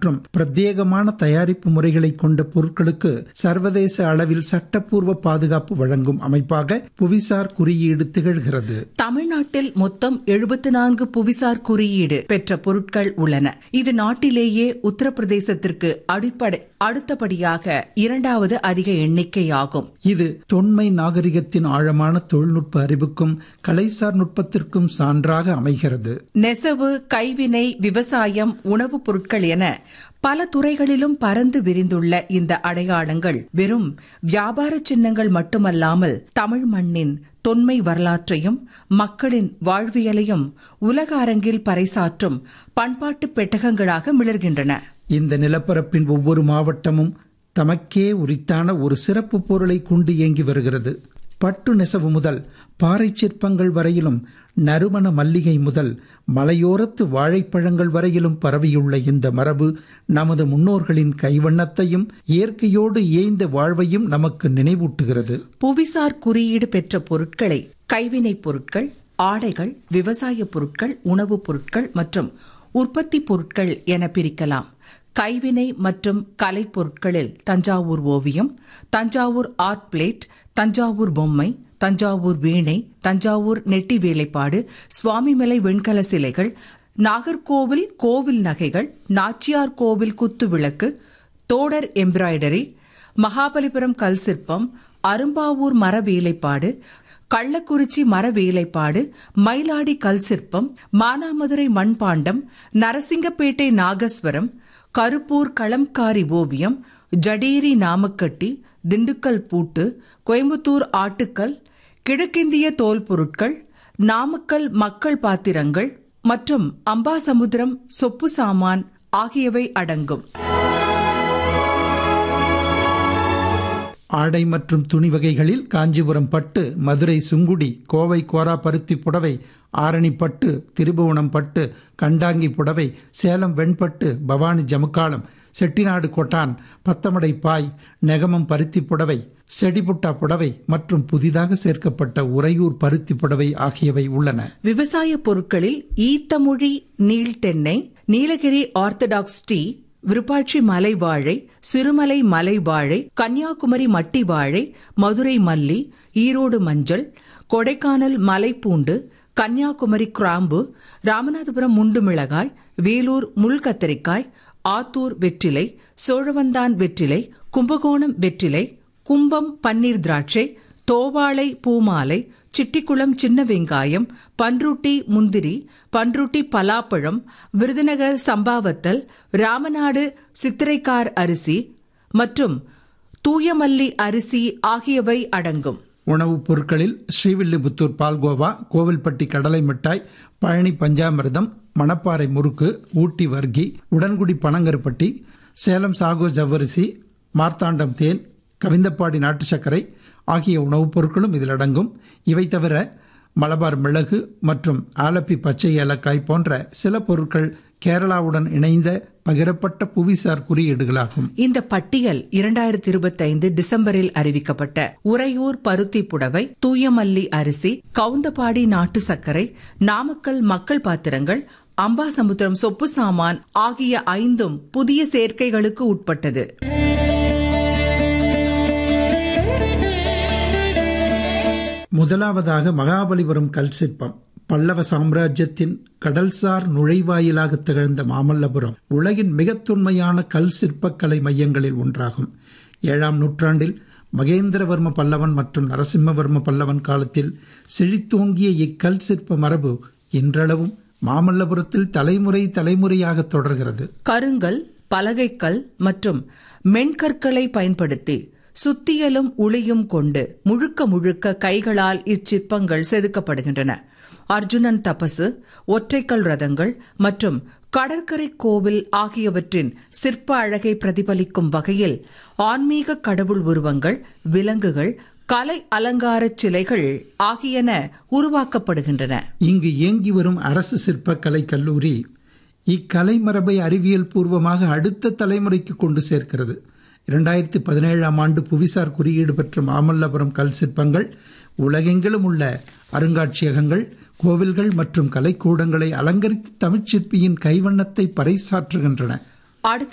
மற்றும் பிரத்யேகமான தயாரிப்பு முறைகளை கொண்ட பொருட்களுக்கு சர்வதேச அளவில் சட்டப்பூர்வ பாதுகாப்பு வழங்கும் அமைப்பாக புவிசார் குறியீடு திகழ்கிறது தமிழ்நாட்டில் மொத்தம் எழுபத்தி நான்கு புவிசார் குறியீடு பெற்ற பொருட்கள் உள்ளன இது நாட்டிலேயே உத்தரப்பிரதேசத்திற்கு அடிப்படை அடுத்தபடியாக இரண்டாவது அதிக எண்ணிக்கையாகும் இது தொன்மை நாகரிகத்தின் ஆழமான தொழில்நுட்ப அறிவுக்கும் கலைசார் நுட்பத்திற்கும் சான்றாக அமைகிறது நெசவு கைவினை விவசாயம் உணவுப் பொருட்கள் என பல துறைகளிலும் பறந்து விரிந்துள்ள இந்த அடையாளங்கள் வெறும் வியாபார சின்னங்கள் மட்டுமல்லாமல் தமிழ் மண்ணின் தொன்மை வரலாற்றையும் மக்களின் வாழ்வியலையும் உலக அரங்கில் பறைசாற்றும் பண்பாட்டு பெட்டகங்களாக மிளர்கின்றன இந்த நிலப்பரப்பின் ஒவ்வொரு மாவட்டமும் தமக்கே உரித்தான ஒரு சிறப்பு பொருளை கொண்டு இயங்கி வருகிறது பட்டு நெசவு முதல் பாறை சிற்பங்கள் வரையிலும் நறுமண மல்லிகை முதல் மலையோரத்து வாழைப்பழங்கள் வரையிலும் பரவியுள்ள இந்த மரபு நமது முன்னோர்களின் கைவண்ணத்தையும் இயற்கையோடு இயைந்த வாழ்வையும் நமக்கு நினைவூட்டுகிறது புவிசார் குறியீடு பெற்ற பொருட்களை கைவினைப் பொருட்கள் ஆடைகள் விவசாய பொருட்கள் உணவுப் பொருட்கள் மற்றும் உற்பத்தி பொருட்கள் என பிரிக்கலாம் கைவினை மற்றும் கலைப் பொருட்களில் தஞ்சாவூர் ஓவியம் தஞ்சாவூர் ஆர்ட் பிளேட் தஞ்சாவூர் பொம்மை தஞ்சாவூர் வீணை தஞ்சாவூர் நெட்டி வேலைப்பாடு சுவாமிமலை வெண்கல சிலைகள் நாகர்கோவில் கோவில் நகைகள் நாச்சியார் கோவில் குத்து விளக்கு தோடர் எம்ப்ராய்டரி மகாபலிபுரம் கல் சிற்பம் அரும்பாவூர் மர வேலைப்பாடு கள்ளக்குறிச்சி மர வேலைப்பாடு மயிலாடி கல் சிற்பம் மானாமதுரை மண்பாண்டம் நரசிங்கப்பேட்டை நாகஸ்வரம் கருப்பூர் களம்காரி ஓவியம் ஜடேரி நாமக்கட்டி திண்டுக்கல் பூட்டு கோயம்புத்தூர் ஆட்டுக்கல் கிழக்கிந்திய தோல் பொருட்கள் நாமக்கல் மக்கள் பாத்திரங்கள் மற்றும் அம்பாசமுத்திரம் சொப்பு சாமான் ஆகியவை அடங்கும் ஆடை மற்றும் துணி வகைகளில் காஞ்சிபுரம் பட்டு மதுரை சுங்குடி கோவை கோரா பருத்தி புடவை ஆரணி பட்டு திருபுவனம் பட்டு கண்டாங்கி புடவை சேலம் வெண்பட்டு பவானி ஜமுக்காலம் செட்டிநாடு கொட்டான் பத்தமடை பாய் நெகமம் பருத்தி புடவை செடிபுட்டா புடவை மற்றும் புதிதாக சேர்க்கப்பட்ட உறையூர் பருத்தி புடவை ஆகியவை உள்ளன விவசாய பொருட்களில் ஈத்தமொழி நீள்தென்னை நீலகிரி ஆர்த்தடாக்ஸ் டீ விருப்பாட்சி மலை வாழை சிறுமலை மலை வாழை கன்னியாகுமரி மட்டி வாழை மதுரை மல்லி ஈரோடு மஞ்சள் கொடைக்கானல் மலைப்பூண்டு கன்னியாகுமரி கிராம்பு ராமநாதபுரம் முண்டு மிளகாய் வேலூர் முள் கத்தரிக்காய் ஆத்தூர் வெற்றிலை சோழவந்தான் வெற்றிலை கும்பகோணம் வெற்றிலை கும்பம் பன்னீர் திராட்சை தோவாளை பூமாலை சிட்டிக்குளம் சின்ன வெங்காயம் பன்ருட்டி முந்திரி பன்ருட்டி பலாப்பழம் விருதுநகர் சம்பாவத்தல் ராமநாடு சித்திரைக்கார் அரிசி மற்றும் தூயமல்லி அரிசி ஆகியவை அடங்கும் உணவுப் பொருட்களில் ஸ்ரீவில்லிபுத்தூர் பால்கோவா கோவில்பட்டி கடலை மிட்டாய் பழனி பஞ்சாமிர்தம் மணப்பாறை முறுக்கு ஊட்டி வர்க்கி உடன்குடி பனங்கருப்பட்டி சேலம் சாகோ ஜவ்வரிசி மார்த்தாண்டம் தேன் கவிந்தப்பாடி நாட்டு சர்க்கரை ஆகிய உணவுப் பொருட்களும் இதில் அடங்கும் இவை தவிர மலபார் மிளகு மற்றும் ஆலப்பி பச்சை ஏலக்காய் போன்ற சில பொருட்கள் கேரளாவுடன் இணைந்த பகிரப்பட்ட புவிசார் குறியீடுகளாகும் இந்த பட்டியல் இரண்டாயிரத்தி இருபத்தைந்து டிசம்பரில் அறிவிக்கப்பட்ட உறையூர் பருத்தி புடவை தூயமல்லி அரிசி கவுந்தபாடி நாட்டு சர்க்கரை நாமக்கல் மக்கள் பாத்திரங்கள் அம்பாசமுத்திரம் சொப்பு சாமான் ஆகிய ஐந்தும் புதிய சேர்க்கைகளுக்கு உட்பட்டது முதலாவதாக மகாபலிபுரம் கல் சிற்பம் பல்லவ சாம்ராஜ்யத்தின் கடல்சார் நுழைவாயிலாக திகழ்ந்த மாமல்லபுரம் உலகின் மிக தொன்மையான கல் சிற்பக்கலை மையங்களில் ஒன்றாகும் ஏழாம் நூற்றாண்டில் மகேந்திரவர்ம பல்லவன் மற்றும் நரசிம்மவர்ம பல்லவன் காலத்தில் செழித்தோங்கிய இக்கல் சிற்ப மரபு இன்றளவும் மாமல்லபுரத்தில் தலைமுறை தலைமுறையாக தொடர்கிறது கருங்கல் பலகைக்கல் மற்றும் மென்கற்களை பயன்படுத்தி சுத்தியலும் உளியும் கொண்டு முழுக்க முழுக்க கைகளால் இச்சிற்பங்கள் செதுக்கப்படுகின்றன அர்ஜுனன் தபசு ஒற்றைக்கல் ரதங்கள் மற்றும் கடற்கரை கோவில் ஆகியவற்றின் சிற்ப அழகை பிரதிபலிக்கும் வகையில் ஆன்மீக கடவுள் உருவங்கள் விலங்குகள் கலை அலங்கார சிலைகள் ஆகியன உருவாக்கப்படுகின்றன இங்கு இயங்கி வரும் அரசு சிற்பக்கலை கல்லூரி இக்கலை மரபை அறிவியல் பூர்வமாக அடுத்த தலைமுறைக்கு கொண்டு சேர்க்கிறது இரண்டாயிரத்தி பதினேழாம் ஆண்டு புவிசார் குறியீடு பெற்ற மாமல்லபுரம் கல் சிற்பங்கள் உலகெங்கிலும் உள்ள அருங்காட்சியகங்கள் கோவில்கள் மற்றும் கலைக்கூடங்களை அலங்கரித்து தமிழ்ச்சிற்பியின் கைவண்ணத்தை பறைசாற்றுகின்றன அடுத்த